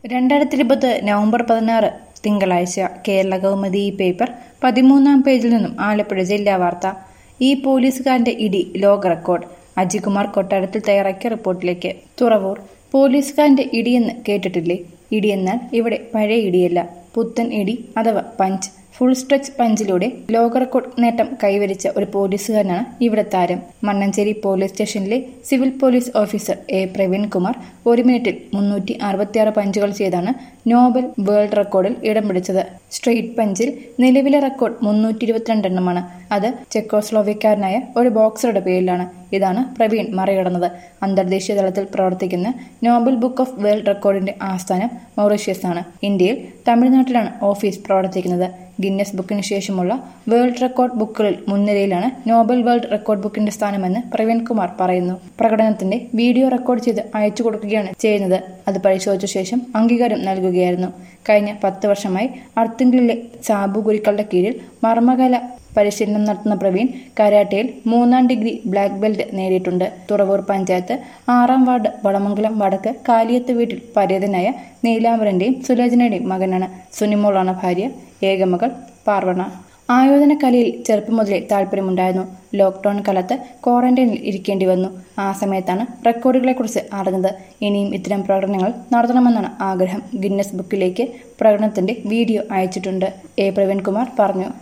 രണ്ടായിരത്തി ഇരുപത് നവംബർ പതിനാറ് തിങ്കളാഴ്ച കേരള കൗമുദി ഈ പേപ്പർ പതിമൂന്നാം പേജിൽ നിന്നും ആലപ്പുഴ ജില്ലാ വാർത്ത ഈ പോലീസുകാരന്റെ ഇടി ലോക റെക്കോർഡ് അജികുമാർ കൊട്ടാരത്തിൽ തയ്യാറാക്കിയ റിപ്പോർട്ടിലേക്ക് തുറവൂർ പോലീസുകാരന്റെ ഇടിയെന്ന് കേട്ടിട്ടില്ലേ ഇടിയെന്നാൽ ഇവിടെ പഴയ ഇടിയല്ല പുത്തൻ ഇടി അഥവാ പഞ്ച് ഫുൾ സ്ട്രെച്ച് പഞ്ചിലൂടെ ലോക റെക്കോർഡ് നേട്ടം കൈവരിച്ച ഒരു പോലീസുകാരനാണ് ഇവിടെ താരം മണ്ണഞ്ചേരി പോലീസ് സ്റ്റേഷനിലെ civil police officer A Praveen Kumar ഒരു മിനിറ്റിൽ മുന്നൂറ്റി അറുപത്തിയാറ് പഞ്ചുകൾ ചെയ്താണ് നോബൽ വേൾഡ് റെക്കോർഡിൽ ഇടം പിടിച്ചത് സ്ട്രെയിറ്റ് പഞ്ചിൽ നിലവിലെ റെക്കോർഡ് മുന്നൂറ്റി ഇരുപത്തിരണ്ടെണ്ണമാണ് അത് ചെക്കോസ്ലോവിക്കാരനായ ഒരു ബോക്സറുടെ പേരിലാണ് ഇതാണ് പ്രവീൺ മറികടന്നത് അന്തർദേശീയ തലത്തിൽ പ്രവർത്തിക്കുന്ന നോബൽ ബുക്ക് ഓഫ് വേൾഡ് റെക്കോർഡിന്റെ ആസ്ഥാനം മൗറീഷ്യസ് ആണ് ഇന്ത്യയിൽ തമിഴ്നാട്ടിലാണ് ഓഫീസ് പ്രവർത്തിക്കുന്നത് ഗിന്നസ് ബുക്കിന് ശേഷമുള്ള വേൾഡ് റെക്കോർഡ് ബുക്കുകളിൽ മുൻനിരയിലാണ് നോബൽ വേൾഡ് റെക്കോർഡ് ബുക്കിന്റെ സ്ഥാനമെന്ന് പ്രവീൺ കുമാർ പറയുന്നു പ്രകടനത്തിന്റെ വീഡിയോ റെക്കോർഡ് ചെയ്ത് അയച്ചു കൊടുക്കുകയാണ് ചെയ്യുന്നത് അത് പരിശോധിച്ച ശേഷം അംഗീകാരം നൽകുകയായിരുന്നു കഴിഞ്ഞ പത്ത് വർഷമായി അർത്തിങ്കിളിലെ സാബു ഗുരുക്കളുടെ കീഴിൽ മർമ്മകല പരിശീലനം നടത്തുന്ന പ്രവീൺ കരാട്ടയിൽ മൂന്നാം ഡിഗ്രി ബ്ലാക്ക് ബെൽറ്റ് നേടിയിട്ടുണ്ട് തുറവൂർ പഞ്ചായത്ത് ആറാം വാർഡ് വളമംഗലം വടക്ക് കാലിയത്ത് വീട്ടിൽ പരേതനായ നീലാംബരന്റെയും സുലോചനയുടെയും മകനാണ് സുനിമോളാണ് ഭാര്യ ഏകമകൾ പാർവണ ആയോധന കലയിൽ ചെറുപ്പം മുതലേ താല്പര്യമുണ്ടായിരുന്നു ലോക്ക്ഡൌൺ കാലത്ത് ക്വാറന്റൈനിൽ ഇരിക്കേണ്ടി വന്നു ആ സമയത്താണ് റെക്കോർഡുകളെക്കുറിച്ച് അറിഞ്ഞത് ഇനിയും ഇത്തരം പ്രകടനങ്ങൾ നടത്തണമെന്നാണ് ആഗ്രഹം ഗിന്നസ് ബുക്കിലേക്ക് പ്രകടനത്തിന്റെ വീഡിയോ അയച്ചിട്ടുണ്ട് എ പ്രവീൺകുമാർ പറഞ്ഞു